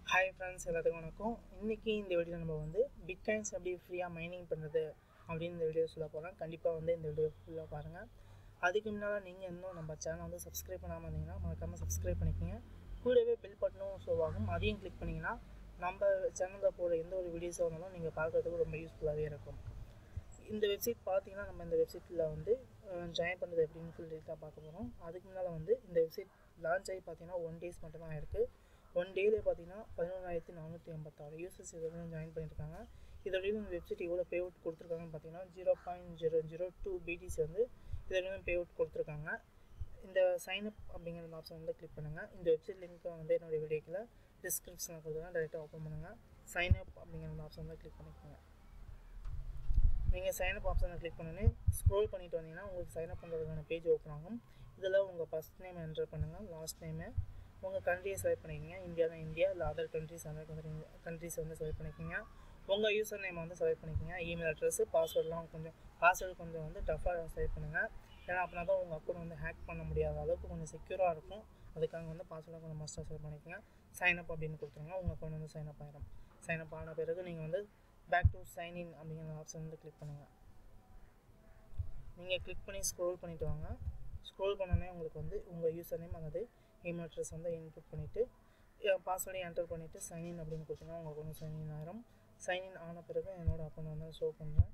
hi friends எல்லாத்துக்கும் வணக்கம் இன்றைக்கி இந்த வீடியோ நம்ம வந்து பிட்காயின்ஸ் எப்படி ஃப்ரீயாக மைனிங் பண்ணுறது அப்படின்னு இந்த வீடியோ சொல்ல போகிறோம் கண்டிப்பாக வந்து இந்த வீடியோ ஃபுல்லாக பாருங்கள் அதுக்கு முன்னால் நீங்கள் இன்னும் நம்ம சேனல் வந்து சப்ஸ்கிரைப் பண்ணாமல் இருந்தீங்கன்னா மறக்காமல் சப்ஸ்கிரைப் பண்ணிக்கோங்க கூடவே பெல் பட்டனும் ஷோ ஆகும் அதையும் கிளிக் பண்ணிங்கன்னா நம்ம சேனலில் போகிற எந்த ஒரு வீடியோஸ் வந்தாலும் நீங்கள் பார்க்குறதுக்கு ரொம்ப யூஸ்ஃபுல்லாகவே இருக்கும் இந்த வெப்சைட் பார்த்தீங்கன்னா நம்ம இந்த வெப்சைட்டில் வந்து ஜாயின் பண்ணுறது எப்படின்னு சொல்லி தான் பார்க்க போகிறோம் அதுக்கு முன்னால் வந்து இந்த வெப்சைட் லான்ச் ஆகி பார்த்தீங்கன்னா ஒன் டேஸ் மட்டும் தான் இருக்குது ஒன் டேலே பார்த்தீங்கன்னா பதினொன்றாயிரத்தி நானூற்றி ஐம்பத்தாறு யூசர்ஸ் இதில் வந்து ஜாயின் பண்ணியிருக்காங்க இதோட இந்த வெப்சைட் எவ்வளோ பே அவுட் கொடுத்துருக்காங்கன்னு பார்த்தீங்கன்னா zero point zero zero two BTC வந்து இதில் வந்து பே அவுட் கொடுத்துருக்காங்க இந்த சைன் அப் அப்படிங்கிற ஆப்ஷன் வந்து கிளிக் பண்ணுங்கள் இந்த வெப்சைட் லிங்க் வந்து என்னுடைய வீடியோக்கில் டிஸ்கிரிப்ஷனில் கொடுத்துருக்கேன் டேரெக்டாக ஓப்பன் பண்ணுங்கள் சைன் அப் அப்படிங்கிற ஆப்ஷன் வந்து கிளிக் பண்ணிக்கோங்க நீங்கள் சைன் அப் ஆப்ஷனை கிளிக் பண்ணி ஸ்க்ரோல் பண்ணிட்டு வந்தீங்கன்னா உங்களுக்கு சைன் அப் பண்ணுறதுக்கான பேஜ் ஓப்பன் ஆகும் இதில் உங்கள் ஃபஸ்ட் நேம் என்டர் பண்ணுங்கள் லாஸ்ட் நேமு உங்கள் கண்ட்ரியை செலக்ட் பண்ணிக்கோங்க இந்தியாவில் இந்தியா இல்லை அதர் கண்ட்ரிஸ் அதர் கண்ட்ரிஸ் வந்து செலக்ட் பண்ணிக்கோங்க உங்கள் யூசர் நேம் வந்து செலக்ட் பண்ணிக்கோங்க இமெயில் அட்ரஸ் பாஸ்வேர்ட்லாம் கொஞ்சம் பாஸ்வேர்டு கொஞ்சம் வந்து டஃபாக செலக்ட் பண்ணுங்கள் ஏன்னா அப்படின்னா தான் உங்கள் அக்கௌண்ட் வந்து ஹேக் பண்ண முடியாத அளவுக்கு கொஞ்சம் செக்யூராக இருக்கும் அதுக்காக வந்து பாஸ்வேர்டை கொஞ்சம் மஸ்ட்டாக செலக்ட் பண்ணிக்கோங்க சைன் அப் அப்படின்னு கொடுத்துருங்க உங்கள் அக்கௌண்ட் வந்து சைன் அப் ஆயிடும் சைன் அப் ஆன பிறகு நீங்கள் வந்து பேக் டு சைன் இன் அப்படிங்கிற ஆப்ஷன் வந்து கிளிக் பண்ணுங்கள் நீங்கள் கிளிக் பண்ணி ஸ்க்ரோல் பண்ணிவிட்டு வாங்க ஸ்க்ரோல் பண்ணோன்னே உங்களுக்கு வந்து உங்கள் யூசர் நேம் அல்லது இமெயில் அட்ரஸ் வந்து இன்புட் பண்ணிவிட்டு பாஸ்வேர்டையும் என்டர் பண்ணிவிட்டு சைன்இன் அப்படின்னு கொடுத்தீங்கன்னா உங்களுக்கு வந்து சைன்இன் ஆயிரும் சைன்இன் ஆன பிறகு என்னோடய அக்கௌண்ட் வந்து ஷோ பண்ணுறேன்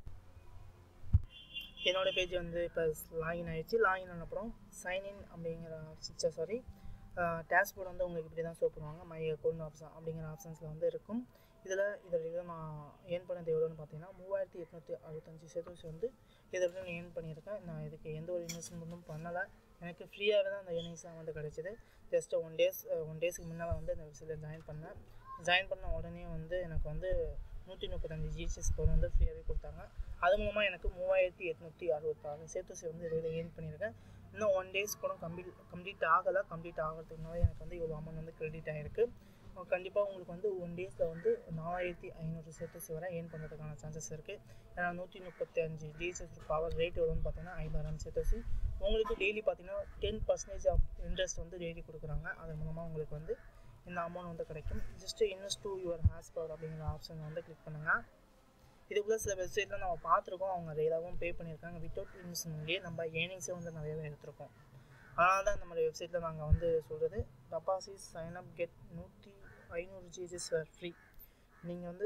என்னோடய பேஜ் வந்து இப்போ லாகின் ஆகிடுச்சு லாகின் ஆன அப்புறம் சைன்இன் அப்படிங்கிற ஆப்ஷன் சாரி டேஷ்போர்ட் வந்து உங்களுக்கு இப்படி தான் ஷோ பண்ணுவாங்க மை அக்கௌண்ட் ஆப்ஷன் அப்படிங்கிற ஆப்ஷன்ஸில் வந்து இருக்கும் இதில் இதில் இதை நான் ஏர்ன் பண்ணது எவ்வளோன்னு பார்த்தீங்கன்னா மூவாயிரத்தி எட்நூற்றி அறுபத்தஞ்சி செதூசி வந்து இதில் நான் ஏர்ன் பண்ணியிருக்கேன் நான் இதுக்கு எந்த ஒரு இன்வெஸ்ட்மெண்ட்டும் பண்ணலை எனக்கு ஃப்ரீயாகவே தான் அந்த ஏர்னிங்ஸ்லாம் வந்து கிடச்சிது ஜஸ்ட் ஒன் டேஸ் ஒன் டேஸ்க்கு முன்னால் வந்து இந்த வெப்சைட்டில் ஜாயின் பண்ணேன் ஜாயின் பண்ண உடனே வந்து எனக்கு வந்து நூற்றி முப்பத்தஞ்சு ஜிஎஸ்எஸ் ஸ்கோர் வந்து ஃப்ரீயாகவே கொடுத்தாங்க அது மூலமாக எனக்கு மூவாயிரத்தி எட்நூற்றி அறுபத்தாறு சேத்துசி வந்து இதில் ஏர்ன் பண்ணியிருக்கேன் இன்னும் ஒன் டேஸ் கூட கம்ப்ளீட் கம்ப்ளீட் ஆகலை கம்ப்ளீட் ஆகிறதுக்கு முன்னாடி எனக்கு வந்து இவ்வளோ அமௌண்ட் வந்து கிரெடிட் ஆகிருக்கு கண்டிப்பாக உங்களுக்கு வந்து ஒன் டேஸில் வந்து நாலாயிரத்தி ஐநூறு சேத்துசி வரை ஏர்ன் பண்ணுறதுக்கான சான்சஸ் இருக்குது ஏன்னா நூற்றி முப்பத்தி அஞ்சு ஜிஎஸ்எஸ் பவர் ரேட் எவ்வளோன்னு பார்த்தீங்கன்னா ஐம்பதாயிரம் சேத்துசி உங்களுக்கு டெய்லி பார்த்தீங்கன்னா டென் பர்சன்டேஜ் ஆஃப் இன்ட்ரெஸ்ட் வந்து டெய்லி கொடுக்குறாங்க அதன் மூலமாக உங்களுக்கு வந்து இந்த அமௌண்ட் வந்து கிடைக்கும் just invest to your hash power அப்படிங்கிற ஆப்ஷன் வந்து கிளிக் பண்ணுங்கள் இதுக்குள்ளே சில வெப்சைட்டில் நம்ம பார்த்துருக்கோம் அவங்க ரெயிலாகவும் பே பண்ணியிருக்காங்க வித்தவுட் இன்வெஸ்ட்மெண்ட்லேயே நம்ம ஏர்னிங்ஸே வந்து நிறையவே எடுத்திருக்கோம் அதனால தான் இந்த மாதிரி வெப்சைட்டில் நாங்கள் வந்து சொல்கிறது டெபாசிட் சைன் அப் கெட் நூற்றி ஐநூறு ஜிஎஸ் ஃப்ரீ நீங்கள் வந்து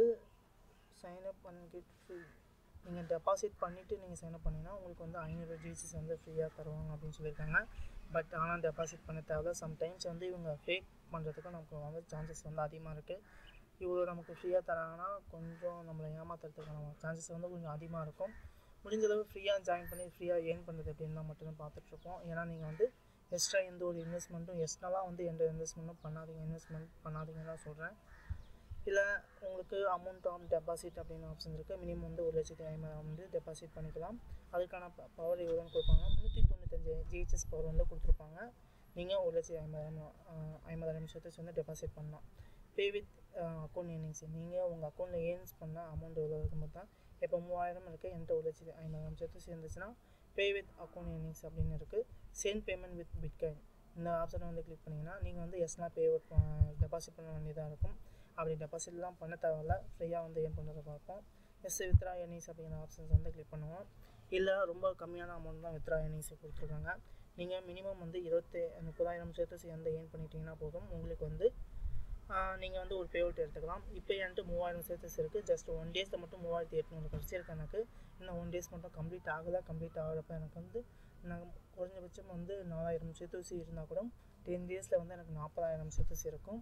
sign up and get free நீங்கள் டெபாசிட் பண்ணிவிட்டு நீங்கள் சைன் அப் பண்ணிங்கன்னா உங்களுக்கு வந்து ஐநூறு ஜிஎஸ் வந்து ஃப்ரீயாக தருவாங்க அப்படின்னு சொல்லியிருக்காங்க பட் ஆனால் டெபாசிட் பண்ண தேவையில்ல சம்டைம்ஸ் வந்து இவங்க ஃபேக் பண்ணுறதுக்கு நமக்கு வந்து சான்சஸ் வந்து அதிகமாக இருக்குது இவ்வளோ நமக்கு ஃப்ரீயாக தராங்கன்னா கொஞ்சம் நம்மளை ஏமாத்துறதுக்கான சான்சஸ் வந்து கொஞ்சம் அதிகமாக இருக்கும் முடிஞ்சளவு ஃப்ரீயாக ஜாயின் பண்ணி ஃப்ரீயாக ஏர்ன் பண்ணுறது எப்படின்னு தான் மட்டும்தான் பார்த்துட்ருக்கோம் ஏன்னா நீங்கள் வந்து எக்ஸ்ட்ரா எந்த ஒரு இன்வெஸ்ட்மெண்ட்டும் எக்ஸ்ட்ராவாக வந்து எந்த இன்வெஸ்ட்மெண்ட்டும் பண்ணாதீங்க இன்வெஸ்ட்மெண்ட் பண்ணாதீங்கன்னு தான் சொல்கிறேன் இல்லை உங்களுக்கு அமௌண்ட் ஆன் டெபாசிட் அப்படின்னு ஆப்ஷன் இருக்குது மினிமம் வந்து ஒரு லட்சத்தி ஐம்பதாயிரம் வந்து டெபாசிட் பண்ணிக்கலாம் அதுக்கான பவர் எவ்வளோன்னு கொடுப்பாங்க முந்நூற்றி தொண்ணூத்தஞ்சு ஜிஹெச்எஸ் பவர் வந்து கொடுத்துருப்பாங்க நீங்கள் ஒரு லட்சத்தி ஐம்பதாயிரம் ஐம்பதாயிரம் நிமிஷத்துக்கு வந்து டெபாசிட் பண்ணலாம் பே வித் அக்கௌண்ட் ஏர்னிங்ஸ் நீங்கள் உங்கள் அக்கௌண்ட்டில் ஏர்ன்ஸ் பண்ண அமௌண்ட் எவ்வளோ இருக்கும்போது தான் இப்போ மூவாயிரம் இருக்குது என்கிட்ட ஒரு லட்சத்தி ஐம்பதாயிரம் சேர்த்து சேர்ந்துச்சுன்னா பே வித் அக்கௌண்ட் ஏர்னிங்ஸ் அப்படின்னு இருக்குது சென்ட் பேமெண்ட் வித் பிட்காயின் இந்த ஆப்ஷனை வந்து கிளிக் பண்ணிங்கன்னா நீங்கள் வந்து எஸ்னா பே அவுட் டெபாசிட் பண்ண வேண்டியதாக இருக்கும் அப்படி டெபாசிட்லாம் பண்ண தேவையில்ல ஃப்ரீயாக வந்து ஏர்ன் பண்ணுறத பார்ப்போம் எஸ் வித்ரா ஏர்னிங்ஸ் அப்படிங்கிற ஆப்ஷன்ஸ் வந்து கிளிக் பண்ணுவோம் இல்லை ரொம்ப கம்மியான அமௌண்ட் தான் வித்ரா ஏர்னிங்ஸ் கொடுத்துருக்காங்க நீங்கள் மினிமம் வந்து இருபத்தி முப்பதாயிரம் சேர்த்து சேர்ந்து ஏர்ன் பண்ணிட்டீங்கன்னா போதும் உங்களுக்கு வந்து நீங்கள் வந்து ஒரு பே அவுட் எடுத்துக்கலாம் இப்போ என்கிட்ட மூவாயிரம் சேர்த்து இருக்குது ஜஸ்ட் ஒன் டேஸில் மட்டும் மூவாயிரத்தி எட்நூறு கிடச்சிருக்கு எனக்கு இன்னும் ஒன் டேஸ் மட்டும் கம்ப்ளீட் ஆகலை கம்ப்ளீட் ஆகிறப்ப எனக்கு வந்து நான் குறைஞ்சபட்சம் வந்து நாலாயிரம் சேர்த்துசி இருந்தால் கூட டென் டேஸில் வந்து எனக்கு நாற்பதாயிரம் சேர்த்துசி இருக்கும்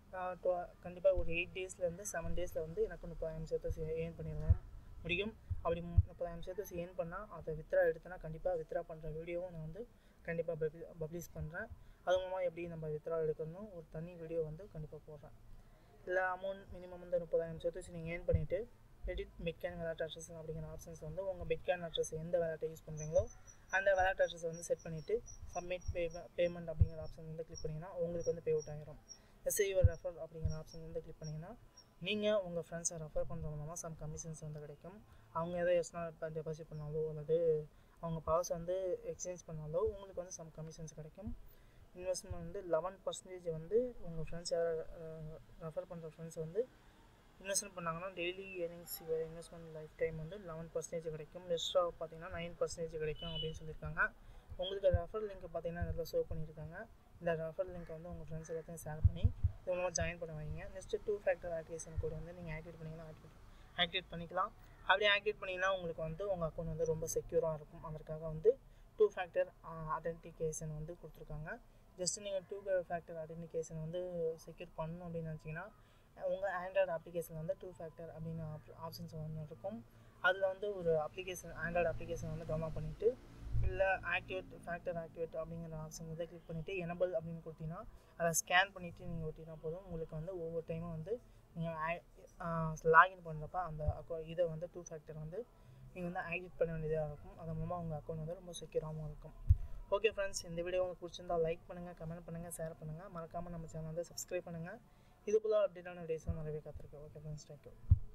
கண்டிப்பாக ஒரு எயிட் டேஸ்லேருந்து செவன் டேஸில் வந்து எனக்கு முப்பதாயிரம் சேர்த்துசி ஏர்ன் பண்ணிடுவோம் முடியும் அப்படி முப்பதாயிரம் சேர்த்துசி ஏர்ன் பண்ணால் அதை வித்ரா எடுத்தேன்னா கண்டிப்பாக வித்ரா பண்ணுற வீடியோவும் நான் வந்து கண்டிப்பாக பப்ளி பப்ளிஷ் பண்ணுறேன் அது மூலமாக எப்படி நம்ம வித்ரா எடுக்கணும் ஒரு தனி வீடியோ வந்து கண்டிப்பாக போடுறேன் இல்லை அமௌண்ட் மினிமம் வந்து முப்பதாயிரம் சேர்த்து நீங்கள் ஏர்ன் பண்ணிவிட்டு எடிட் பிட்காயின் விளையாட்டு அட்ரஸ் அப்படிங்கிற ஆப்ஷன்ஸ் வந்து உங்கள் பிட்காயின் அட்ரஸ் எந்த விளையாட்டை யூஸ் பண்ணுறீங்களோ அந்த விளையாட்டு அட்ரஸை வந்து செட் பண்ணிவிட்டு சப்மிட் பே பேமெண்ட் அப்படிங்கிற ஆப்ஷன் வந்து கிளிக் பண்ணிங்கன்னா உங்களுக்கு வந்து பே அவுட் ஆகிரும் எஸ்ஐ யுவர் ரெஃபர் அப்படிங்கிற ஆப்ஷன் வந்து கிளிக் பண்ணிங்கன்னா நீங்கள் உங்கள் ஃப்ரெண்ட்ஸை ரெஃபர் பண்ணுற மூலமாக சம் கமிஷன்ஸ் வந்து கிடைக்கும் அவங்க எதாவது எஸ்னா டெபாசிட் பண்ணாலோ அல்லது அவங்க பவர்ஸ் வந்து எக்ஸ்சேஞ்ச் பண்ணாலோ உங்களுக்கு வந்து சம் கமிஷன்ஸ் கிடைக்கும் இன்வெஸ்ட்மெண்ட் வந்து லெவன் பர்சன்டேஜ் வந்து உங்கள் ஃப்ரெண்ட்ஸ் யாராவது ரெஃபர் பண்ணுற ஃப்ரெண்ட்ஸ் வந்து இன்வெஸ்ட்மெண்ட் பண்ணாங்கன்னா daily earnings investment life time வந்து லெவன் பர்சன்டேஜ் கிடைக்கும் எக்ஸ்ட்ரா பார்த்தீங்கன்னா நைன் பர்சன்டேஜ் கிடைக்கும் அப்படின்னு சொல்லியிருக்காங்க உங்களுக்கு ரெஃபர் லிங்க் பார்த்தீங்கன்னா இதில் ஷோ பண்ணியிருக்காங்க இந்த ரெஃபர் லிங்க்கை வந்து உங்கள் ஃப்ரெண்ட்ஸ் எல்லாத்தையும் ஷேர் பண்ணி இது மூலமாக ஜாயின் பண்ண வைங்க next two factor activation code வந்து நீங்கள் ஆக்டிவேட் பண்ணிங்கன்னா ஆக்டிவேட் ஆக்டிவேட் பண்ணிக்கலாம் அப்படி ஆக்டிவேட் பண்ணிங்கன்னா உங்களுக்கு வந்து உங்கள் அக்கௌண்ட் வந்து ரொம்ப செக்யூராக இருக்கும் அதற்காக வந்து டூ ஃபேக்டர் ஐடென்டிகேஷன் வந்து கொடுத்துருக்காங்க ஜஸ்ட் நீங்கள் டூ ஃபேக்டர் ஐடென்டிகேஷன் வந்து செக்யூர் பண்ணணும் அப்படின்னு நினச்சிங்கன்னா உங்கள் ஆண்ட்ராய்டு அப்ளிகேஷன் வந்து டூ ஃபேக்டர் அப்படின்னு ஆப்ஷன்ஸ் ஒன்று இருக்கும் அதில் வந்து ஒரு அப்ளிகேஷன் ஆண்ட்ராய்டு அப்ளிகேஷன் வந்து டவுன்லோட் பண்ணிவிட்டு இல்லை ஆக்டிவேட் ஃபேக்டர் ஆக்டிவேட் அப்படிங்கிற ஆப்ஷன் வந்து கிளிக் பண்ணிவிட்டு எனபிள் அப்படின்னு கொடுத்தீங்கன்னா அதை ஸ்கேன் பண்ணிவிட்டு நீங்கள் ஒட்டினா போதும் உங்களுக்கு வந்து ஒவ்வொரு டைமும் வந்து நீங்கள் லாகின் பண்ணுறப்ப அந்த அக்கௌ இதை வந்து டூ ஃபேக்டர் வந்து நீங்கள் வந்து ஆக்டிவேட் பண்ண வேண்டியதாக இருக்கும் அது மூலமாக உங்கள் அக்கௌண்ட் வந்து ரொம்ப செக்யூராகவும் இருக்கும் ஓகே ஃப்ரெண்ட்ஸ் இந்த வீடியோ உங்களுக்கு பிடிச்சிருந்தா லைக் பண்ணுங்கள் கமெண்ட் பண்ணுங்கள் ஷேர் பண்ணுங்கள் மறக்காமல் நம்ம சேனல் வந்து சப்ஸ்கிரைப் பண்ணுங்கள் இது போல் அப்டேட்டான வீடியோஸ்லாம் நிறையவே காத்திருக்கு ஓகே ஃப்ரெண்ட்ஸ் தேங்க்யூ